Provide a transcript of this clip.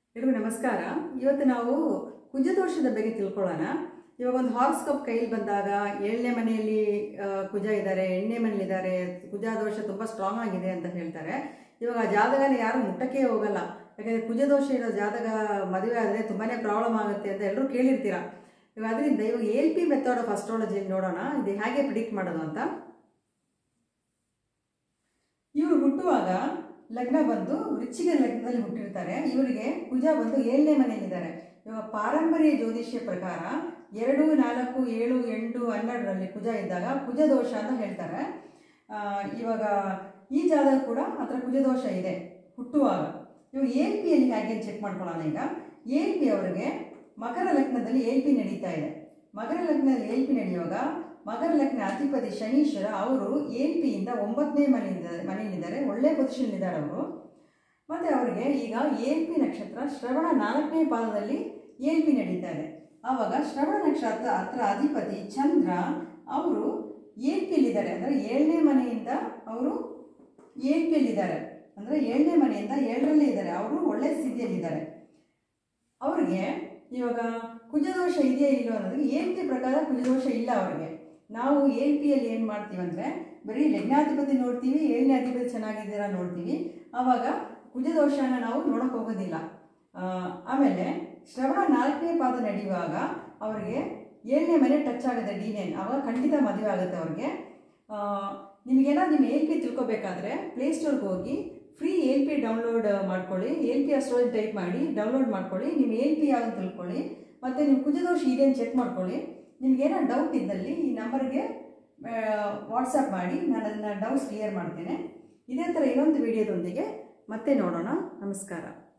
ಎಲ್ರಿಗೂ ನಮಸ್ಕಾರ ಇವತ್ತು ನಾವು ಕುಜದೋಷದ ಬಗ್ಗೆ ತಿಳ್ಕೊಳ್ಳೋಣ ಇವಾಗ ಒಂದು ಹಾರ್ಸ್ಕೋಪ್ ಕೈಲಿ ಬಂದಾಗ ಏಳನೇ ಮನೆಯಲ್ಲಿ ಆ, ಕುಜ ಇದ್ದಾರೆ ಎಂಟನೇ ಮನೇಲಿ ಇದ್ದಾರೆ ಕುಜ ದೋಷ ತುಂಬ ಸ್ಟ್ರಾಂಗ್ ಆಗಿದೆ ಅಂತ ಹೇಳ್ತಾರೆ ಇವಾಗ ಆ ಜಾತಕನ ಯಾರು ಮುಟ್ಟಕ್ಕೆ ಹೋಗಲ್ಲ ಯಾಕಂದರೆ ಕುಜದೋಷ ಇರೋ ಜಾತಕ ಮದುವೆ ಆದರೆ ತುಂಬಾ ಪ್ರಾಬ್ಲಮ್ ಆಗುತ್ತೆ ಅಂತ ಎಲ್ಲರೂ ಕೇಳಿರ್ತೀರ ಇವಾಗ ಅದರಿಂದ ಇವಾಗ ಎಲ್ ಪಿ ಮೆಥಡ್ ಆಫ್ ಅಸ್ಟ್ರಾಲಜಿಯಲ್ಲಿ ನೋಡೋಣ ಇದು ಹೇಗೆ ಪ್ರಿಡಿಕ್ಟ್ ಮಾಡೋದು ಅಂತ ಇವರು ಹುಟ್ಟುವಾಗ ಲಗ್ನ ಬಂದು ವೃಶ್ಚಿಕ ಲಗ್ನದಲ್ಲಿ ಹುಟ್ಟಿರ್ತಾರೆ ಇವರಿಗೆ ಕುಜ ಬಂದು ಏಳನೇ ಮನೆಯಲ್ಲಿದ್ದಾರೆ ಇವಾಗ ಪಾರಂಪರ್ಯ ಜ್ಯೋತಿಷ್ಯ ಪ್ರಕಾರ ಎರಡು ನಾಲ್ಕು ಏಳು ಎಂಟು ಹನ್ನೆರಡರಲ್ಲಿ ಕುಜ ಇದ್ದಾಗ ಕುಜ ದೋಷ ಅಂತ ಹೇಳ್ತಾರೆ ಆ, ಇವಾಗ ಈ ಜಾಗ ಕೂಡ ಹತ್ರ ಕುಜ ದೋಷ ಇದೆ ಹುಟ್ಟುವಾಗ ಇವಾಗ ಎಲ್ ಪಿಯಲ್ಲಿ ಹೇಗೆ ಚೆಕ್ ಮಾಡ್ಕೊಳ್ಳೋಣ ಈಗ ಎಲ್ ಪಿ ಅವರಿಗೆ ಮಕರ ಲಗ್ನದಲ್ಲಿ ಎಲ್ ಪಿ ನಡೀತಾ ಇದೆ ಮಕರ ಲಗ್ನದಲ್ಲಿ ಎಲ್ ಪಿ ನಡೆಯುವಾಗ ಮಕರ ಲಗ್ನ ಅಧಿಪತಿ ಶನೀಶ್ವರ ಅವರು ಎಲ್ ಪಿಯಿಂದ ಒಂಬತ್ತನೇ ಮನೆಯಿಂದ ಮನೆಯಲ್ಲಿದ್ದಾರೆ ಒಳ್ಳೆ ಪೊಸಿಷನ್ ಇದ್ದಾರೆ ಅವರು ಮತ್ತು ಅವರಿಗೆ ಈಗ ಎಲ್ ಪಿ ನಕ್ಷತ್ರ ಶ್ರವಣ ನಾಲ್ಕನೇ ಪಾದದಲ್ಲಿ ಎಲ್ ಪಿ ನಡೀತಾ ಇದೆ ಆವಾಗ ಶ್ರವಣ ನಕ್ಷತ್ರ ಹತ್ರ ಅಧಿಪತಿ ಚಂದ್ರ ಅವರು ಎಲ್ ಪಿಯಲ್ಲಿದ್ದಾರೆ ಅಂದರೆ ಏಳನೇ ಮನೆಯಿಂದ ಅವರು ಎಲ್ ಪಿಯಲ್ಲಿದ್ದಾರೆ ಅಂದರೆ ಏಳನೇ ಮನೆಯಿಂದ ಏಳರಲ್ಲೇ ಇದ್ದಾರೆ ಅವರು ಒಳ್ಳೆ ಸ್ಥಿತಿಯಲ್ಲಿದ್ದಾರೆ ಅವ್ರಿಗೆ ಇವಾಗ ಕುಜದೋಷ ಇದೆಯಾ ಇಲ್ಲೋ ಅನ್ನೋದು ಎಲ್ ಪಿ ಪ್ರಕಾರ ಕುಜದೋಷ ಇಲ್ಲ ಅವ್ರಿಗೆ ನಾವು ಎಲ್ ಪಿಯಲ್ಲಿ ಏನು ಮಾಡ್ತೀವಿ ಅಂದರೆ ಬರೀ ಲಗ್ನಾಧಿಪತಿ ನೋಡ್ತೀವಿ ಏಳನೇ ಅಧಿಪತಿ ಚೆನ್ನಾಗಿದ್ದೀರಾ ನೋಡ್ತೀವಿ ಆವಾಗ ಕುಜದೋಷನ ನಾವು ನೋಡೋಕೆ ಹೋಗೋದಿಲ್ಲ ಆ, ಆಮೇಲೆ ಶ್ರವಣ ನಾಲ್ಕನೇ ಪಾದ ನಡೆಯುವಾಗ ಅವ್ರಿಗೆ ಏಳನೇ ಮನೆ ಟಚ್ ಆಗುತ್ತೆ ಡಿ ನೈನ್ ಆವಾಗ ಖಂಡಿತ ಮದುವೆ ಆಗುತ್ತೆ ಅವ್ರಿಗೆ ಆ, ನಿಮಗೇನಾದ್ರು ನಿಮ್ಮ ಎಲ್ ಪಿ ತಿಳ್ಕೊಬೇಕಾದ್ರೆ ಪ್ಲೇಸ್ಟೋರ್ಗೆ ಹೋಗಿ ಫ್ರೀ ಎಲ್ ಪಿ ಡೌನ್ಲೋಡ್ ಮಾಡ್ಕೊಳ್ಳಿ ಎಲ್ ಪಿ ಅಸ್ಟ್ರಾಲಜಿ ಟೈಪ್ ಮಾಡಿ ಡೌನ್ಲೋಡ್ ಮಾಡ್ಕೊಳ್ಳಿ ನಿಮ್ಮ ಎಲ್ ಪಿ ಯಾವ್ದು ತಿಳ್ಕೊಳ್ಳಿ ಮತ್ತು ನಿಮ್ಮ ಕುಜದೋಷ ಇದೆ ಅಂತ ಚೆಕ್ ಮಾಡ್ಕೊಳ್ಳಿ ನಿಮ್ಗೇನೋ ಡೌಟ್ ಇದ್ದಲ್ಲಿ ಈ ನಂಬರ್ಗೆ ವಾಟ್ಸಪ್ ಮಾಡಿ ನಾನು ಅದನ್ನು ಡೌಟ್ಸ್ ಕ್ಲಿಯರ್ ಮಾಡ್ತೇನೆ ಇದೇ ಥರ ಇನ್ನೊಂದು ವಿಡಿಯೋದೊಂದಿಗೆ ಮತ್ತೆ ನೋಡೋಣ ನಮಸ್ಕಾರ